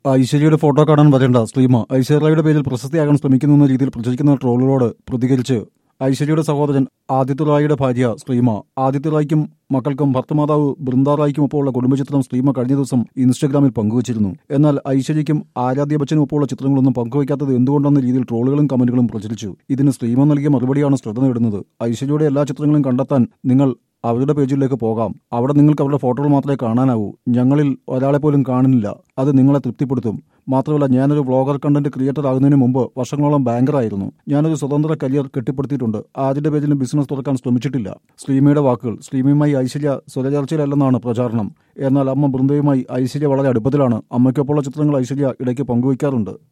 ഐശ്വര്യയുടെ photo കാണാൻ വരേണ്ട സ്ത്രീമ ഐശ്വര്യയുടെ പേരിൽ പ്രശസ്തിയാകാൻ ശ്രമിക്കുന്നു എന്ന രീതിയിൽ പ്രചരിക്കുന്ന ട്രോളുകളോട് പ്രതികരിച്ച് ഐശ്വര്യയുടെ സഹോദരൻ ആദിത്യ റായിയുടെ ഭാര്യ ശ്രീമ ആദിത്യ റായ്ക്കും മക്കൾക്കും ഭർത്തമാതാവ് ബൃന്ദ റായ്ക്കും ഒപ്പമുള്ള കുടുംബചിത്രം ശ്രീമ കഴിഞ്ഞ ദിവസം ഇൻസ്റ്റഗ്രാമിൽ പങ്കുവച്ചിരുന്നു എന്നാൽ ഐശ്വര്യയ്ക്കും ആരാധ്യ ബച്ചനും ഒപ്പമുള്ള ചിത്രങ്ങളൊന്നും പങ്കുവയ്ക്കാത്തത് എന്തുകൊണ്ടെന്ന രീതിയിൽ ട്രോളുകളും കമന്റുകളും പ്രചരിച്ചു ഇതിന് ശ്രീമ നൽകിയ മറുപടിയാണ് ശ്രദ്ധ നേടുന്നത് ഐശ്വര്യയുടെ എല്ലാ ചിത്രങ്ങളും കണ്ടെത്താൻ നിങ്ങൾ അവരുടെ പേജിലേക്ക് പോകാം അവിടെ നിങ്ങൾക്ക് അവരുടെ ഫോട്ടോകൾ മാത്രമേ കാണാനാവൂ ഞങ്ങളിൽ ഒരാളെ പോലും കാണുന്നില്ല അത് നിങ്ങളെ തൃപ്തിപ്പെടുത്തും മാത്രമല്ല ഞാനൊരു വ്ളോഗർ കണ്ടന്റ് ക്രിയേറ്റർ ആകുന്നതിന് മുമ്പ് വർഷങ്ങളോളം ബാങ്കറായിരുന്നു ഞാനൊരു സ്വതന്ത്ര കരിയർ കെട്ടിപ്പടുത്തിയിട്ടുണ്ട് ആദ്യത്തെ പേജിലും ബിസിനസ് തുറക്കാൻ ശ്രമിച്ചിട്ടില്ല ശ്രീമയുടെ വാക്കുകൾ ശ്രീമയുമായി ഐശ്വര്യ സ്വരചർച്ചയിലല്ലെന്നാണ് പ്രചാരണം എന്നാൽ അമ്മ ബൃന്ദയുമായി ഐശ്വര്യ വളരെ അടുപ്പത്തിലാണ് അമ്മയ്ക്കൊപ്പമുള്ള ചിത്രങ്ങൾ ഐശ്വര്യ ഇടയ്ക്ക് പങ്കുവയ്ക്കാറുണ്ട്